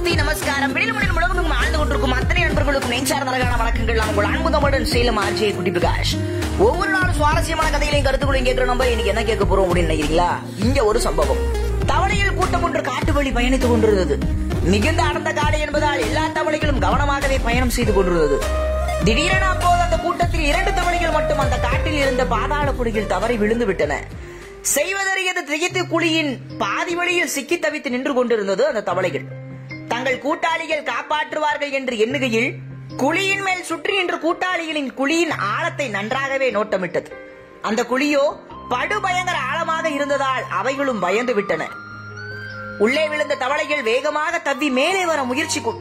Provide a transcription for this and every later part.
நமஸ்தே நமஸ்காரம் வெளியில் உலகம் ஆழ்ந்து கொண்டிருக்கும் அத்தனை நண்பர்களுக்கும் நெஞ்சார்ந்த அழகான வணக்கங்கள் நான் உங்கள் அன்பு தமிழன் சேலம் ஆர்ஜே குட்டி பிரகாஷ் ஒவ்வொரு நாளும் சுவாரஸ்யமான கதைகளையும் கருத்துக்களையும் கேட்கிற நம்ம இன்னைக்கு என்ன கேட்க போறோம் அப்படின்னு நினைக்கிறீங்களா இங்க ஒரு சம்பவம் தவளையில் கூட்டம் ஒன்று காட்டு வழி பயணித்துக் கொண்டிருந்தது மிகுந்த அடர்ந்த காடு என்பதால் எல்லா தவளைகளும் கவனமாகவே பயணம் செய்து கொண்டிருந்தது திடீரென அப்போது அந்த கூட்டத்தில் இரண்டு தவளைகள் மட்டும் அந்த காட்டில் இருந்த பாதாள குடியில் தவறி விழுந்து விட்டன செய்வதறியது திகைத்து குழியின் பாதி வழியில் சிக்கி தவித்து நின்று கொண்டிருந்தது அந்த தவளைகள் தங்கள் கூட்டாளிகள் காப்பாற்றுவார்கள் என்று எண்ணுகையில் குழியின் மேல் சுற்றி நின்ற கூட்டாளிகளின் குழியின் ஆழத்தை நன்றாகவே நோட்டமிட்டது அந்த குழியோ படுபயங்கர ஆழமாக இருந்ததால் அவைகளும் பயந்து விட்டன உள்ளே விழுந்த தவளைகள் வேகமாக தவ்வி மேலே வர முயற்சி கொ-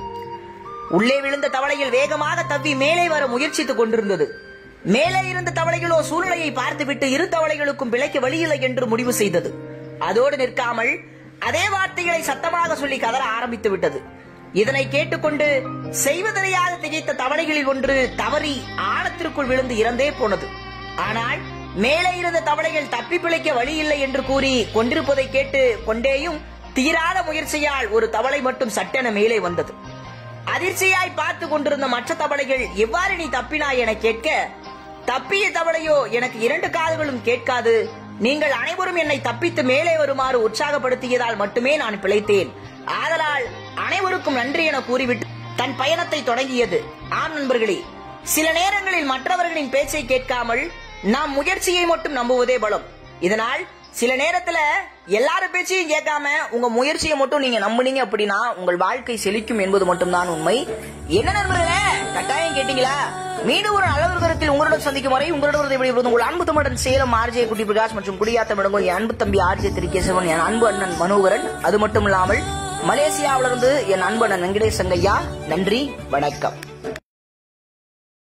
உள்ளே விழுந்த தவளைகள் வேகமாக தவ்வி மேலே வர முயற்சித்துக் கொண்டிருந்தது மேலே இருந்த தவளைகளோ சூழ்நிலையை பார்த்துவிட்டு இரு தவளைகளுக்கும் பிழைக்க வழியில்லை என்று முடிவு செய்தது அதோடு நிற்காமல் அதே வார்த்தைகளை சத்தமாக சொல்லி கதற ஆரம்பித்து விட்டது இதனை கேட்டுக்கொண்டு செய்வதறியாது திகைத்த தவளைகளில் ஒன்று தவறி ஆழத்திற்குள் விழுந்து இறந்தே போனது ஆனால் மேலே இருந்த தவளைகள் தப்பி பிழைக்க வழி இல்லை என்று கூறி கொண்டிருப்பதை கேட்டு கொண்டேயும் தீராத முயற்சியால் ஒரு தவளை மட்டும் சட்டென மேலே வந்தது அதிர்ச்சியாய் பார்த்து கொண்டிருந்த மற்ற தவளைகள் எவ்வாறு நீ தப்பினாய் என கேட்க தப்பிய தவளையோ எனக்கு இரண்டு காதுகளும் கேட்காது நீங்கள் அனைவரும் என்னை தப்பித்து மேலே வருமாறு உற்சாகப்படுத்தியதால் மட்டுமே நான் பிழைத்தேன் ஆதலால் அனைவருக்கும் நன்றி என கூறிவிட்டு தன் பயணத்தை தொடங்கியது ஆம் நண்பர்களே சில நேரங்களில் மற்றவர்களின் பேச்சை கேட்காமல் நாம் முயற்சியை மட்டும் நம்புவதே பலம் இதனால் சில நேரத்துல எல்லாரும் பேச்சையும் கேட்காம உங்க முயற்சியை மட்டும் நீங்க நம்புனீங்க அப்படின்னா உங்கள் வாழ்க்கை செழிக்கும் என்பது மட்டும்தான் உண்மை என்ன நண்பர்களே கட்டாயம் கேட்டீங்களா மீண்டும் ஒரு நல்ல ஒரு கருத்தில் உங்களுடன் சந்திக்கும் வரை உங்களிடம் விடைபெறுவது உங்கள் அன்பு தமிழன் சேலம் ஆர்ஜே குட்டி பிரகாஷ் மற்றும் குடியாத்தம் இடங்கள் என் அன்பு தம்பி ஆர்ஜே திருக்கேசவன் என் அன்பு அண்ணன் மனோகரன் அது மட்டும் இல்லாமல் மலேசியாவிலிருந்து என் அன்பு அண்ணன் வெங்கடேஷ் சங்கையா நன்றி வணக்கம்